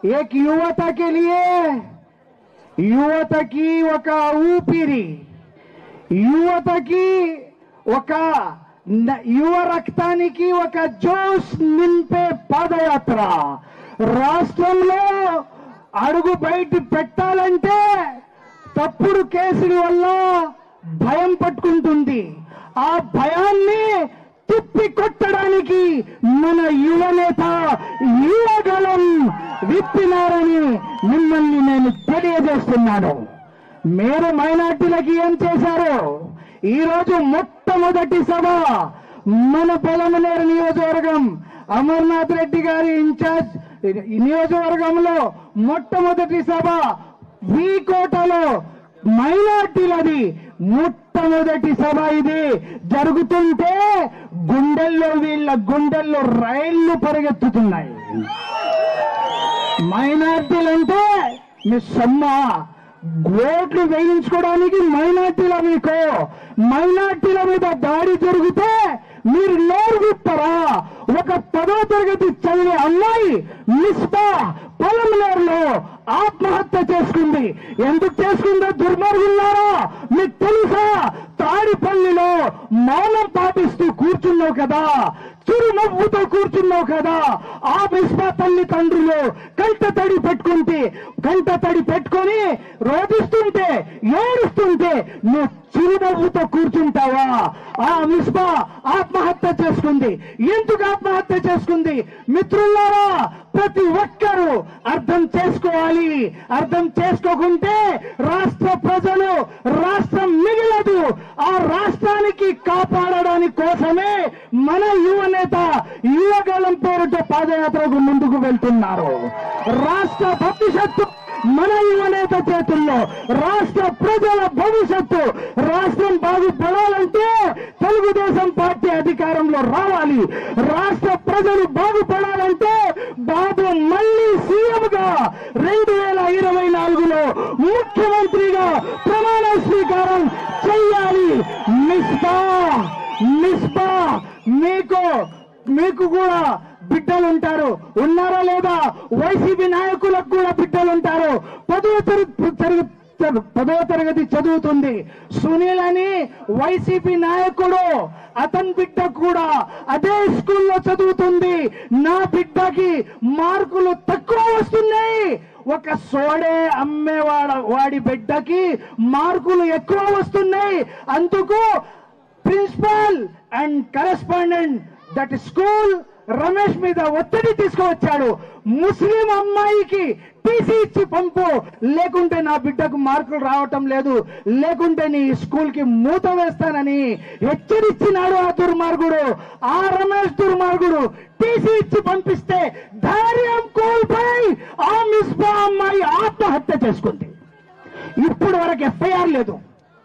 एक युवता के लिए యువతకి ఒక ఊపిరి యువతకి ఒక న- యువ రక్తానికి ఒక జోష్ నింపే పాదయాత్ర రాష్ట్రంలో అడుగు బయట పెట్టాలంటే తప్పుడు కేసుల వల్ల భయం పట్టుకుంటుంది ఆ భయాన్ని తిప్పి కొట్టడానికి మన యువనేత యువగలం విప్పినారని మిమ్మల్ని నేను తెలియజేస్తున్నాను మీరు మైనార్టీలకి ఏం చేశారు ఈ రోజు మొట్టమొదటి సభ మన పొలమనేరు నియోజకవర్గం అమర్నాథ్ రెడ్డి గారి ఇన్ఛార్జ్ ఈ నియోజకవర్గంలో మొట్టమొదటి సభ కోటలో మైనార్టీలది మొట్టమొదటి సభ ఇది జరుగుతుంటే గుండెల్లో వీళ్ళ గుండెల్లో రైళ్లు పరిగెత్తుతున్నాయి మైనార్టీలంటే మీ సొమ్మ ఓట్లు వేయించుకోవడానికి మైనార్టీల మీకు మైనార్టీల మీద దాడి జరిగితే మీరు నోరు విప్పరా ఒక పదో తరగతి చదివే అమ్మాయి మిస్బా పొలంలో ఆత్మహత్య చేసుకుంది ఎందుకు చేసుకుందో దుర్మార్గులారా మీకు తెలుసా తాడిపల్లిలో మౌనం పాటిస్తూ కూర్చున్నావు కదా చిరునవ్వుతో కూర్చున్నావు కదా ఆ మిస్బా తల్లి తండ్రులు కంట తడి పెట్టుకుంటే కంట తడి పెట్టుకొని రోధిస్తుంటే ఏడుస్తుంటే నువ్వు చిరునవ్వుతో కూర్చుంటావా ఆ మిస్బా ఆత్మహత్య చేసుకుంది ఎందుకు ఆత్మహత్య చేసుకుంది మిత్రులారా ప్రతి ఒక్కరూ అర్థం చేసుకోవాలి అర్థం చేసుకోకుంటే రాష్ట్ర ప్రజలు రాష్ట్రం మిగిలదు ఆ రాష్ట్రానికి కాపాడడానికి కోసమే మన యువనేత యువగలం పేరుతో పాదయాత్రకు ముందుకు వెళ్తున్నారు రాష్ట్ర భవిష్యత్తు మన యువనేత చేతుల్లో రాష్ట్ర ప్రజల భవిష్యత్తు రాష్ట్రం బాగుపడాలంటే తెలుగుదేశం పార్టీ అధికారంలో రావాలి రాష్ట్ర ప్రజలు బాగుపడాలంటే బాబు మళ్ళీ సీఎంగా రెండు వేల ఇరవై నాలుగులో ముఖ్యమంత్రిగా ప్రమాణ స్వీకారం చెయ్యాలి మిస్బా మిస్బా మీకు మీకు కూడా బిడ్డలు ఉంటారు ఉన్నారా లేదా వైసీపీ నాయకులకు కూడా బిడ్డలు ఉంటారు పదవ తరగతి తరగతి పదవ తరగతి చదువుతుంది సునీల్ అని వైసీపీ నాయకుడు అతని బిడ్డ కూడా అదే స్కూల్లో చదువుతుంది నా బిడ్డకి మార్కులు తక్కువ వస్తున్నాయి ఒక సోడే అమ్మేవాడ వాడి బిడ్డకి మార్కులు ఎక్కువ వస్తున్నాయి అందుకు principal and correspondent that school Ramesh మీద ఒత్తిడి తీసుకువచ్చాడు ముస్లిం అమ్మాయికి టీసీ ఇచ్చి పంపు లేకుంటే నా బిడ్డకు మార్కులు రావటం లేదు లేకుంటే నీ స్కూల్ కి మూత వేస్తానని హెచ్చరించినాడు ఆ దుర్మార్గుడు ఆ రమేష్ దుర్మార్గుడు టీసీ ఇచ్చి పంపిస్తే ధైర్యం కోల్పోయి ఆ మిస్బా అమ్మాయి ఆత్మహత్య చేసుకుంది ఇప్పుడు వరకు ఎఫ్ఐఆర్ లేదు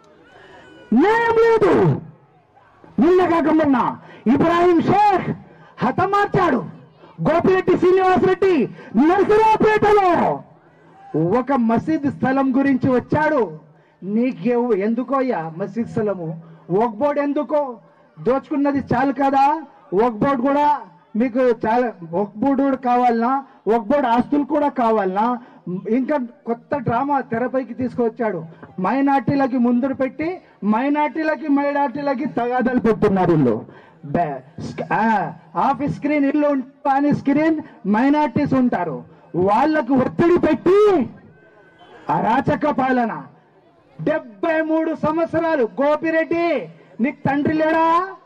న్యాయం లేదు నిన్న కాక మొన్న ఇబ్రాహిం షేక్ హతమార్చాడు గోపిరెడ్డి శ్రీనివాసరెడ్డి నరసరావుపేటలో ఒక మసీద్ స్థలం గురించి వచ్చాడు నీకెవు ఎందుకోయ్యా మసీద్ స్థలము ఒక బోర్డు ఎందుకో దోచుకున్నది చాలు కదా ఒక బోర్డు కూడా మీకు చాలా ఒక బోర్డు కూడా కావాలనా ఒక బోర్డు ఆస్తులు కూడా కావాలనా ఇంకా కొత్త డ్రామా తెరపైకి తీసుకొచ్చాడు మైనార్టీలకి ముందు పెట్టి మైనార్టీలకి మైనార్టీలకి తగాదాలు పెడుతున్నారు వీళ్ళు బే- స్క్- ఆ, ఆఫీస్ స్క్రీన్ ఇల్లు ఉంటే అని స్క్రీన్ మైనార్టీస్ ఉంటారు వాళ్ళకు ఒత్తిడి పెట్టి అరాచక పాలన డెబ్బై మూడు సంవత్సరాలు గోపిరెడ్డి నీకు తండ్రి లేడా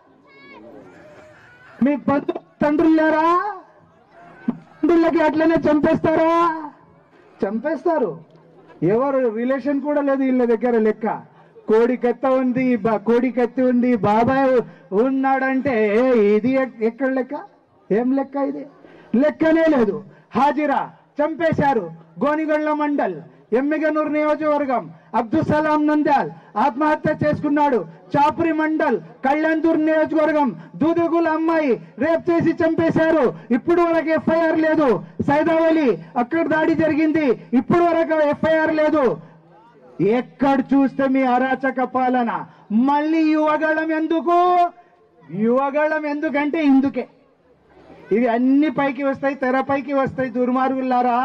మీ బంధు తండ్రులు లేరా తండ్రులకి అట్లనే చంపేస్తారా చంపేస్తారు ఎవరు రిలేషన్ కూడా లేదు వీళ్ళ దగ్గర లెక్క కోడి కత్త ఉంది బా- కోడి కత్తి ఉంది బాబాయ్ ఉన్నాడంటే ఏ, ఇది ఎక్- ఎక్కడ లెక్క ఏం లెక్క ఇది లెక్కనే లేదు హాజిరా చంపేశారు గోనిగొండ్ల మండల్ ఎమ్మిగనూరు నియోజకవర్గం అబ్దుల్ సలాం నంద్యాల్ ఆత్మహత్య చేసుకున్నాడు చాపురి మండల్ కళ్యాణ్దూర్ నియోజకవర్గం దూదుగుల అమ్మాయి రేప్ చేసి చంపేశారు ఇప్పుడు వరకు ఎఫ్ఐఆర్ లేదు సైదావలి అక్కడ దాడి జరిగింది ఇప్పుడు వరకు ఎఫ్ఐఆర్ లేదు ఎక్కడ చూస్తే మీ అరాచక పాలన మళ్ళీ యువగళం ఎందుకు యువగళం ఎందుకంటే ఇందుకే ఇవి అన్ని పైకి వస్తాయి తెరపైకి వస్తాయి దుర్మార్గులారా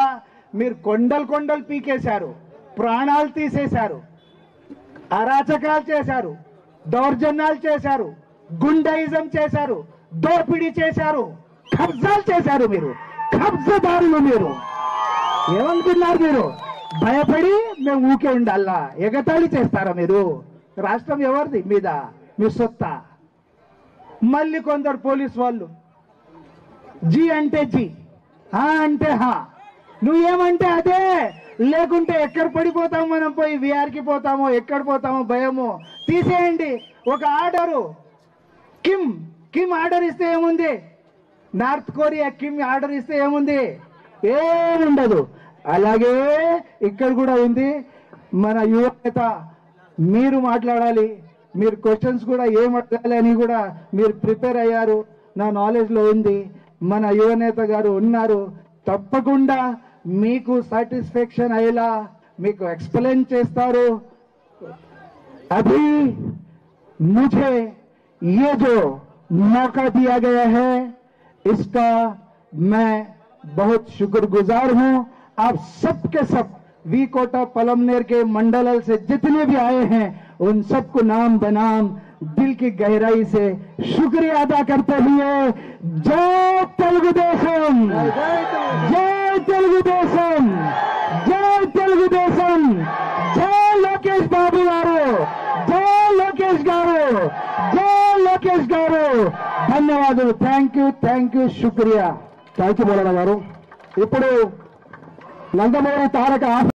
మీరు కొండలు కొండలు పీకేశారు ప్రాణాలు తీసేశారు అరాచకాలు చేశారు దౌర్జన్యాలు చేశారు గుండాయిజం చేశారు దోపిడీ చేశారు కబ్జాలు చేశారు మీరు కబ్జదారులు మీరు ఏమనుకున్నారు మీరు భయపడి మేము ఊకే ఉండాలా ఎగతాళి చేస్తారా మీరు రాష్ట్రం ఎవరిది మీద మీ సొత్త మళ్ళీ కొందరు పోలీస్ వాళ్ళు జీ అంటే జీ హా అంటే హా నువ్వేమంటే అదే లేకుంటే ఎక్కడ పడిపోతాము మనం పోయి విఆర్కి పోతామో ఎక్కడ పోతామో భయమో తీసేయండి ఒక ఆర్డరు కిమ్ కిమ్ ఆర్డర్ ఇస్తే ఏముంది నార్త్ కొరియా కిమ్ ఆర్డర్ ఇస్తే ఏముంది ఏముండదు అలాగే ఇక్కడ కూడా ఉంది మన యువత మీరు మాట్లాడాలి మీరు క్వశ్చన్స్ కూడా ఏం అడగాలి అని కూడా మీరు ప్రిపేర్ అయ్యారు నా నాలెడ్జ్లో ఉంది మన యువనేత గారు ఉన్నారు తప్పకుండా మీకు సాటిస్ఫాక్షన్ అయ్యేలా మీకు ఎక్స్ప్లెయిన్ చేస్తారు अभी मुझे ये जो मौका दिया गया है इसका मैं बहुत शुक्रगुजार हूं आप सब के सब वी कोटा पलमनेर के मंडल से जितने भी आए हैं उन सबको नाम बनाम दिल की गहराई से शुक्रिया अदा करते हुए जय तेलुगु देशम जय तेलुगु देशम जय तेलुगु देशम जय లోకేష్ బాబు గారు జై లోకేష్ గారు జై లోకేష్ గారు ధన్యవాదాలు థ్యాంక్ యూ థ్యాంక్ యూ శుక్రియా థ్యాంక్ యూ బోలన్న గారు ఇప్పుడు నందమూరి తారక